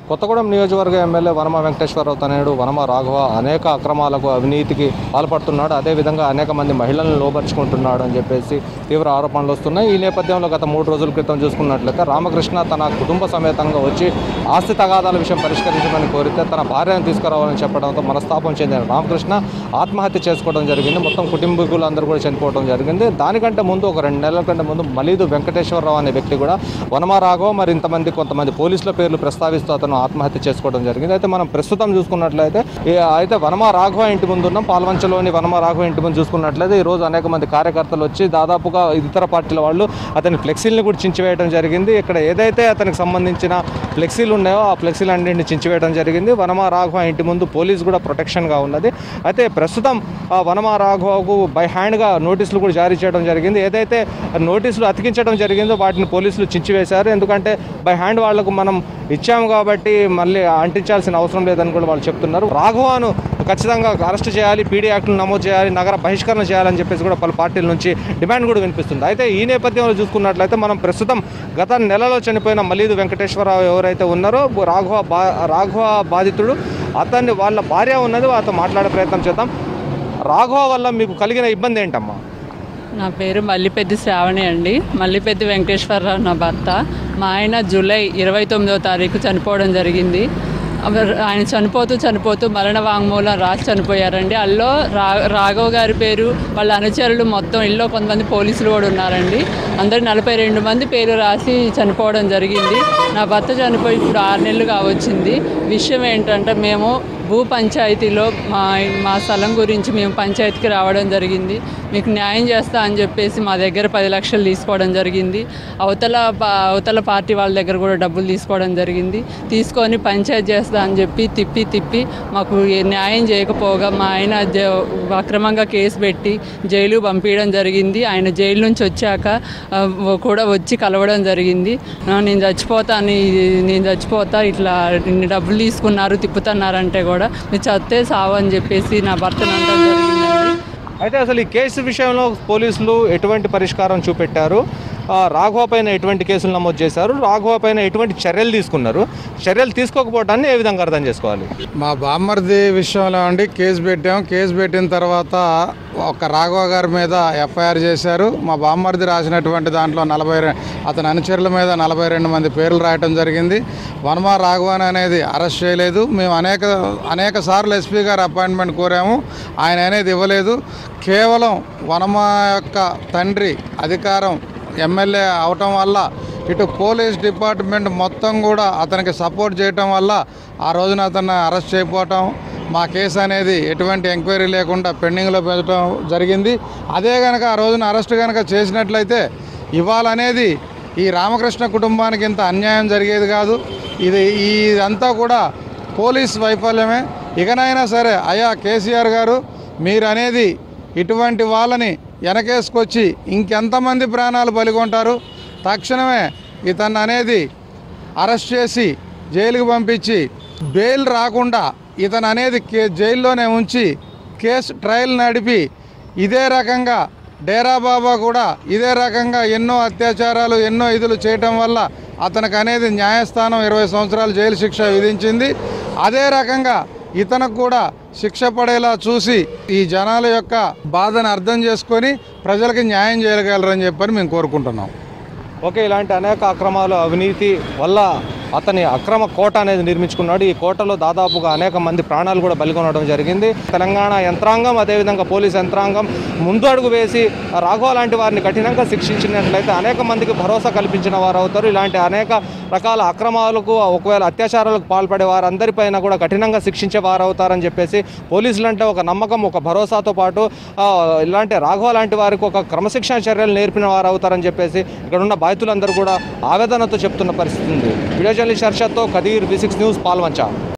కొత్తగూడెం నియోజకవర్గ ఎమ్మెల్యే వనమ వెంకటేశ్వరరావు తనయుడు వనమ రాఘవ అనేక అక్రమాలకు అవినీతికి పాల్పడుతున్నాడు అదేవిధంగా అనేక మంది మహిళలను లోపరుచుకుంటున్నాడు అని చెప్పేసి తీవ్ర ఆరోపణలు వస్తున్నాయి ఈ నేపథ్యంలో గత మూడు రోజుల క్రితం చూసుకున్నట్లయితే రామకృష్ణ తన కుటుంబ సమేతంగా వచ్చి ఆస్తి తగాదాల విషయం పరిష్కరించమని కోరితే తన భార్యను తీసుకురావాలని చెప్పడంతో మనస్తాపం చెందిన రామకృష్ణ ఆత్మహత్య చేసుకోవడం జరిగింది మొత్తం కుటుంబీకులందరూ కూడా చనిపోవడం జరిగింది దానికంటే ముందు ఒక రెండు నెలల కంటే ముందు మలీదు వెంకటేశ్వరరావు అనే వ్యక్తి కూడా వనమ రాఘవ మరి ఇంతమంది కొంతమంది పోలీసుల పేర్లు ప్రస్తావిస్తూ అతను ఆత్మహత్య చేసుకోవడం జరిగింది అయితే మనం ప్రస్తుతం చూసుకున్నట్లయితే ఈ అయితే వనమ రాఘవ ఇంటి ముందు ఉన్నాం పాల్వంచలోని వనమ రాఘవ ఇంటి ముందు చూసుకున్నట్లయితే ఈ రోజు అనేక మంది కార్యకర్తలు వచ్చి దాదాపుగా ఇతర పార్టీల వాళ్ళు అతని ఫ్లెక్సీలను కూడా చించివేయడం జరిగింది ఇక్కడ ఏదైతే అతనికి సంబంధించిన ఫ్లెక్సీలు ఉన్నాయో ఆ ఫ్లెక్సీలు అన్నింటిని చించివేయడం జరిగింది వనమ రాఘవ ఇంటి ముందు పోలీసు కూడా ప్రొటెక్షన్గా ఉన్నది అయితే ప్రస్తుతం ఆ వనమ రాఘవకు బై హ్యాండ్గా నోటీసులు కూడా జారీ చేయడం జరిగింది ఏదైతే నోటీసులు అతికించడం జరిగిందో వాటిని పోలీసులు చించివేశారు ఎందుకంటే బై హ్యాండ్ వాళ్లకు మనం ఇచ్చాము కాబట్టి మళ్ళీ అంటించాల్సిన అవసరం లేదని కూడా వాళ్ళు చెప్తున్నారు రాఘవను ఖచ్చితంగా అరెస్ట్ చేయాలి పీడీ యాక్టులు నమోదు చేయాలి నగర బహిష్కరణ చేయాలని చెప్పేసి కూడా పలు పార్టీల నుంచి డిమాండ్ కూడా వినిపిస్తుంది అయితే ఈ నేపథ్యంలో చూసుకున్నట్లయితే మనం ప్రస్తుతం గత నెలలో చనిపోయిన మలీదు వెంకటేశ్వరరావు ఎవరైతే ఉన్నారో రాఘవ బా రాఘవ బాధితుడు అతన్ని వాళ్ళ భార్య ఉన్నది వారితో మాట్లాడే ప్రయత్నం చేద్దాం రాఘవ వల్ల మీకు కలిగిన ఇబ్బంది ఏంటమ్మా నా పేరు మల్లిపెద్ది శ్రావణి అండి మల్లిపెద్ది వెంకటేశ్వరరావు నా భర్త మా ఆయన జూలై ఇరవై తొమ్మిదో తారీఖు చనిపోవడం జరిగింది అవ- ఆయన చనిపోతూ చనిపోతూ మరణ వాంగ్మూలం రాసి చనిపోయారండి అల్లో రా రాఘవ్ గారి పేరు వాళ్ళ అనుచరులు మొత్తం ఇల్లో కొంతమంది పోలీసులు కూడా ఉన్నారండి అందరు నలభై రెండు మంది పేరు రాసి చనిపోవడం జరిగింది నా భర్త చనిపోయి ఇప్పుడు ఆరు నెలలు కావచ్చింది విషయం ఏంటంటే మేము భూ పంచాయతీలో మా మా స్థలం గురించి మేము పంచాయతీకి రావడం జరిగింది మీకు న్యాయం చేస్తా అని చెప్పేసి మా దగ్గర పది లక్షలు తీసుకోవడం జరిగింది అవతల పా- అవతల పార్టీ వాళ్ళ దగ్గర కూడా డబ్బులు తీసుకోవడం జరిగింది తీసుకొని పంచాయతీ చేస్తా అని చెప్పి తిప్పి తిప్పి మాకు ఏ న్యాయం చేయకపోగా మా ఆయన జ- అక్రమంగా కేసు పెట్టి జైలు పంపించడం జరిగింది ఆయన జైలు నుంచి వచ్చాక ఆ, కూడా వచ్చి కలవడం జరిగింది ఆ, నేను చచ్చిపోతాను ఇది- నేను చచ్చిపోతా ఇట్లా ఇన్ని డబ్బులు తీసుకున్నారు తిప్పుతున్నారంటే కూడా మీరు చస్తే సావు అని చెప్పేసి నా భర్తను అనడం జరిగిందండి అయితే అసలు ఈ కేసు విషయంలో పోలీసులు ఎటువంటి పరిష్కారం చూపెట్టారు ఆ, రాఘవ పైన ఎటువంటి కేసులు నమోదు చేశారు రాఘవ పైన ఎటువంటి చర్యలు తీసుకున్నారు చర్యలు తీసుకోకపోవడాన్ని ఏ విధంగా అర్థం చేసుకోవాలి మా బామ్మర్ది విషయంలో అండి కేసు పెట్టాం కేసు పెట్టిన తర్వాత ఒక రాఘవ గారి మీద ఎఫ్ఐఆర్ చేశారు మా బామ్మర్ది రాసినటువంటి దాంట్లో నలభై రె- అతని అనుచరుల మీద నలభై రెండు మంది పేర్లు రాయటం జరిగింది వనమా రాఘవన్ అనేది అరెస్ట్ చేయలేదు మేము అనేక అనేక సార్లు ఎస్పీ గారు అపాయింట్మెంట్ కోరాము ఆయన అనేది ఇవ్వలేదు కేవలం వనమా యొక్క తండ్రి అధికారం ఎమ్మెల్యే అవటం వల్ల ఇటు పోలీస్ డిపార్ట్మెంట్ మొత్తం కూడా అతనికి సపోర్ట్ చేయటం వల్ల ఆ రోజున అతన్ని అరెస్ట్ చేయకపోవటం మా కేసు అనేది ఎటువంటి ఎంక్వైరీ లేకుండా పెండింగ్లో పెట్టడం జరిగింది అదే కనుక ఆ రోజున అరెస్ట్ కనుక చేసినట్లయితే ఇవాళ అనేది ఈ రామకృష్ణ కుటుంబానికి ఇంత అన్యాయం జరిగేది కాదు ఇది ఇదంతా కూడా పోలీస్ వైఫల్యమే ఇకనైనా సరే అయ్యా కేసీఆర్ గారు మీరు అనేది ఇటువంటి వాళ్ళని వెనకేసుకొచ్చి ఇంకెంతమంది ప్రాణాలు బలిగొంటారు తక్షణమే ఇతన్ని అనేది అరెస్ట్ చేసి జైలుకి పంపించి బెయిల్ రాకుండా ఇతను అనేది కే జైల్లోనే ఉంచి కేసు ట్రయల్ నడిపి ఇదే రకంగా డేరా బాబా కూడా ఇదే రకంగా ఎన్నో అత్యాచారాలు ఎన్నో ఇదులు చేయటం వల్ల అతనికి అనేది న్యాయస్థానం ఇరవై సంవత్సరాలు జైలు శిక్ష విధించింది అదే రకంగా ఇతనికి కూడా శిక్ష పడేలా చూసి ఈ జనాల యొక్క బాధను అర్థం చేసుకొని ప్రజలకి న్యాయం చేయగలరని చెప్పని మేము కోరుకుంటున్నాం ఓకే ఇలాంటి అనేక అక్రమాలు అవినీతి వల్ల అతని అక్రమ కోట అనేది నిర్మించుకున్నాడు ఈ కోటలో దాదాపుగా అనేక మంది ప్రాణాలు కూడా బలిగొనడం జరిగింది తెలంగాణ యంత్రాంగం అదేవిధంగా పోలీస్ యంత్రాంగం ముందు అడుగు వేసి రాఘవ లాంటి వారిని కఠినంగా శిక్షించినట్లయితే అనేక మందికి భరోసా కల్పించిన వారు అవుతారు ఇలాంటి అనేక రకాల అక్రమాలకు ఒకవేళ అత్యాచారాలకు పాల్పడే వారందరిపైన కూడా కఠినంగా శిక్షించే వారు అవుతారని చెప్పేసి పోలీసులు అంటే ఒక నమ్మకం ఒక భరోసాతో పాటు ఆ, ఇలాంటి రాఘవ లాంటి వారికి ఒక క్రమశిక్షణ చర్యలు నేర్పిన వారు అవుతారని చెప్పేసి ఇక్కడ ఉన్న బాధితులందరూ కూడా ఆవేదనతో చెప్తున్న పరిస్థితి ఉంది వీడియో జర్నలిస్ట్ హర్షత్తో Khadeer V six news Palvancha